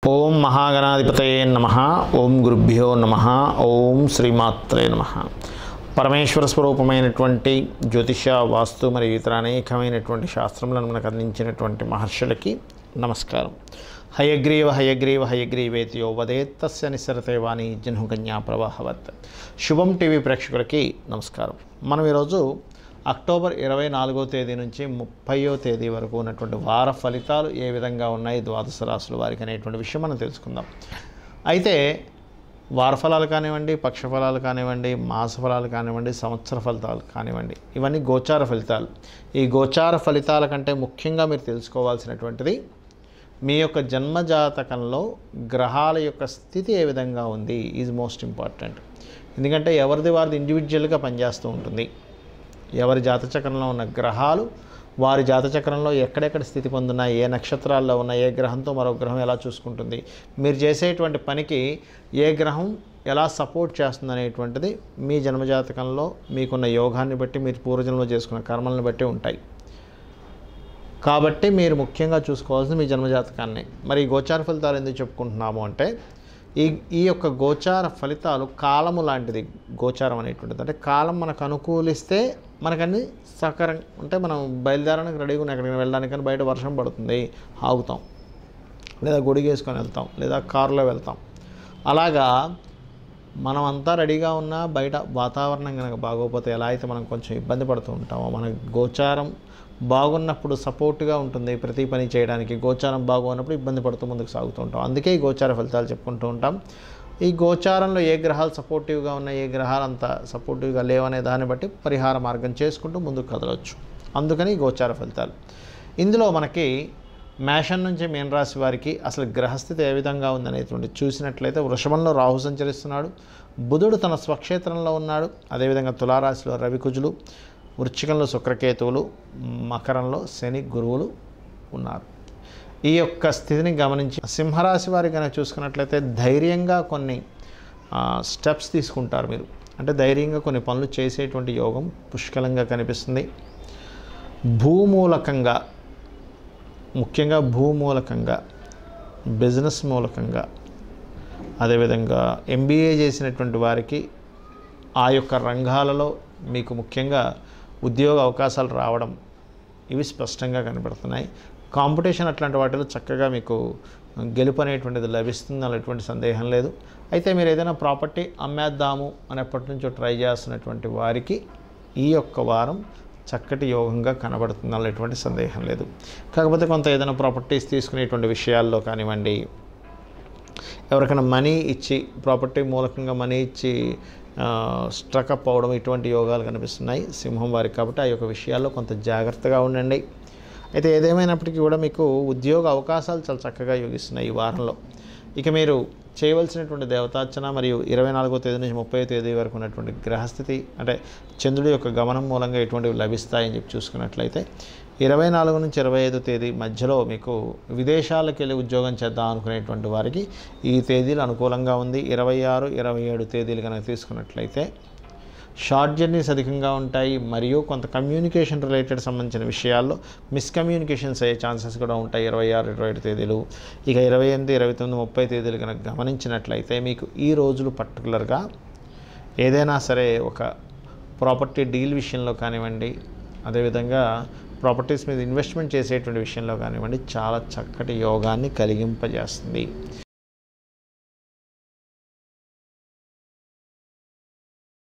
ఓం మహాగణాధిపతయే నమ ఓం గురుభ్యో నమ ఓం శ్రీమాత్రే నమ పరమేశ్వర స్వరూపమైనటువంటి జ్యోతిష వాస్తు మరియు ఇతర అనేకమైనటువంటి శాస్త్రములను మనకు అందించినటువంటి మహర్షులకి నమస్కారం హయగ్రీవ హయగ్రీవ హయగ్రీవేతి యో వదేత్తస్య నిసరతే వాణి జన్హుకన్యా ప్రవాహవత్ శుభం టీవీ ప్రేక్షకులకి నమస్కారం మనం ఈరోజు అక్టోబర్ ఇరవై నాలుగో తేదీ నుంచి ముప్పయో తేదీ వరకు ఉన్నటువంటి వార ఫలితాలు ఏ విధంగా ఉన్నాయి ద్వాదశ రాశుల వారికి అనేటువంటి విషయం మనం తెలుసుకుందాం అయితే వార ఫలాలు కానివ్వండి పక్ష ఫలాలు కానివ్వండి మాస ఫలాలు కానివ్వండి సంవత్సర ఫలితాలు కానివ్వండి ఇవన్నీ గోచార ఫలితాలు ఈ గోచార ఫలితాల కంటే ముఖ్యంగా మీరు తెలుసుకోవాల్సినటువంటిది మీ యొక్క జన్మజాతకంలో గ్రహాల యొక్క స్థితి ఏ విధంగా ఉంది ఈజ్ మోస్ట్ ఇంపార్టెంట్ ఎందుకంటే ఎవరిది వారిది ఇండివిజువల్గా పనిచేస్తూ ఉంటుంది ఎవరి జాతచక్రంలో ఉన్న గ్రహాలు వారి జాతచక్రంలో ఎక్కడెక్కడ స్థితి పొందున్నాయి ఏ నక్షత్రాల్లో ఉన్న ఏ గ్రహంతో మరో గ్రహం ఎలా చూసుకుంటుంది మీరు చేసేటువంటి పనికి ఏ గ్రహం ఎలా సపోర్ట్ చేస్తుంది అనేటువంటిది మీ జన్మజాతకంలో మీకున్న యోగాన్ని బట్టి మీరు పూర్వజన్మలో చేసుకున్న కర్మలను బట్టి ఉంటాయి కాబట్టి మీరు ముఖ్యంగా చూసుకోవాల్సింది మీ జన్మజాతకాన్ని మరి ఈ గోచార ఫలితాలు ఎందుకు చెప్పుకుంటున్నాము అంటే ఈ ఈ యొక్క గోచార ఫలితాలు కాలము లాంటిది గోచారం అనేటువంటిది అంటే కాలం మనకు అనుకూలిస్తే మనకన్నీ సకరం అంటే మనం బయలుదేరడానికి రెడీగా ఉన్న ఎక్కడికి వెళ్ళడానికని బయట వర్షం పడుతుంది ఆగుతాం లేదా గుడికి వేసుకొని వెళ్తాం లేదా కారులో వెళ్తాం అలాగా మనం అంతా రెడీగా ఉన్నా బయట వాతావరణం కనుక బాగోకపోతే ఎలా అయితే మనం కొంచెం ఇబ్బంది పడుతూ ఉంటామో మన గోచారం బాగున్నప్పుడు సపోర్ట్గా ఉంటుంది ప్రతి పని చేయడానికి గోచారం బాగున్నప్పుడు ఇబ్బంది పడుతూ ముందుకు సాగుతూ ఉంటాం అందుకే ఈ గోచార ఫలితాలు చెప్పుకుంటూ ఉంటాం ఈ గోచారంలో ఏ గ్రహాలు సపోర్టివ్గా ఉన్నాయి ఏ గ్రహాలు అంత సపోర్టివ్గా లేవనే దాన్ని బట్టి పరిహార మార్గం చేసుకుంటూ ముందుకు కదలవచ్చు అందుకని ఈ గోచార ఫలితాలు ఇందులో మనకి మేషం నుంచి మీన రాశి వారికి అసలు గ్రహస్థితి ఏ విధంగా ఉందనేటువంటి చూసినట్లయితే వృషభంలో రాహు సంచరిస్తున్నాడు బుధుడు తన స్వక్షేత్రంలో ఉన్నాడు అదేవిధంగా తులారాశిలో రవికుజులు వృశ్చికంలో శుక్రకేతువులు మకరంలో శని గురువులు ఉన్నారు ఈ యొక్క స్థితిని గమనించి సింహరాశి వారి కనుక చూసుకున్నట్లయితే ధైర్యంగా కొన్ని స్టెప్స్ తీసుకుంటారు మీరు అంటే ధైర్యంగా కొన్ని పనులు చేసేటువంటి యోగం పుష్కలంగా కనిపిస్తుంది భూమూలకంగా ముఖ్యంగా భూమూలకంగా బిజినెస్ మూలకంగా అదేవిధంగా ఎంబీఏ చేసినటువంటి వారికి ఆ యొక్క రంగాలలో మీకు ముఖ్యంగా ఉద్యోగ అవకాశాలు రావడం ఇవి స్పష్టంగా కనబడుతున్నాయి కాంపిటీషన్ అట్లాంటి వాటిలో చక్కగా మీకు గెలుపు అనేటువంటిది లభిస్తుంది అనేటువంటి సందేహం లేదు అయితే మీరు ఏదైనా ప్రాపర్టీ అమ్మేద్దాము అనేప్పటి నుంచో ట్రై చేస్తున్నటువంటి వారికి ఈ యొక్క వారం చక్కటి యోగంగా కనబడుతుంది అనేటువంటి సందేహం లేదు కాకపోతే కొంత ఏదైనా ప్రాపర్టీస్ తీసుకునేటువంటి విషయాల్లో కానివ్వండి ఎవరికైనా మనీ ఇచ్చి ప్రాపర్టీ మూలకంగా మనీ ఇచ్చి స్ట్రకప్ అవ్వడం ఇటువంటి యోగాలు కనిపిస్తున్నాయి సింహం వారికి కాబట్టి ఆ యొక్క విషయాల్లో కొంత జాగ్రత్తగా ఉండండి అయితే ఏదేమైనప్పటికీ కూడా మీకు ఉద్యోగ అవకాశాలు చాలా చక్కగా యోగిస్తున్నాయి ఈ వారంలో ఇక మీరు చేయవలసినటువంటి దేవతార్చన మరియు ఇరవై నాలుగో తేదీ నుంచి ముప్పై తేదీ వరకు ఉన్నటువంటి గ్రహస్థితి అంటే చంద్రుడి యొక్క గమనం మూలంగా ఎటువంటివి లభిస్తాయని చెప్పి చూసుకున్నట్లయితే ఇరవై నాలుగు నుంచి ఇరవై ఐదు తేదీ మధ్యలో మీకు విదేశాలకు వెళ్ళి ఉద్యోగం చేద్దాం అనుకునేటువంటి వారికి ఈ తేదీలు అనుకూలంగా ఉంది ఇరవై ఆరు ఇరవై ఏడు తేదీలు కనుక తీసుకున్నట్లయితే షార్ట్ జర్నీస్ అధికంగా ఉంటాయి మరియు కొంత కమ్యూనికేషన్ రిలేటెడ్ సంబంధించిన విషయాల్లో మిస్కమ్యూనికేషన్స్ అయ్యే ఛాన్సెస్ కూడా ఉంటాయి ఇరవై ఆరు ఇరవై ఏడు తేదీలు ఇక ఇరవై ఎనిమిది ఇరవై తొమ్మిది ముప్పై తేదీలు కనుక గమనించినట్లయితే మీకు ఈ రోజులు పర్టికులర్గా ఏదైనా సరే ఒక ప్రాపర్టీ డీల్ విషయంలో కానివ్వండి అదేవిధంగా ప్రాపర్టీస్ మీద ఇన్వెస్ట్మెంట్ చేసేటువంటి విషయంలో కానివ్వండి చాలా చక్కటి యోగాన్ని కలిగింపజేస్తుంది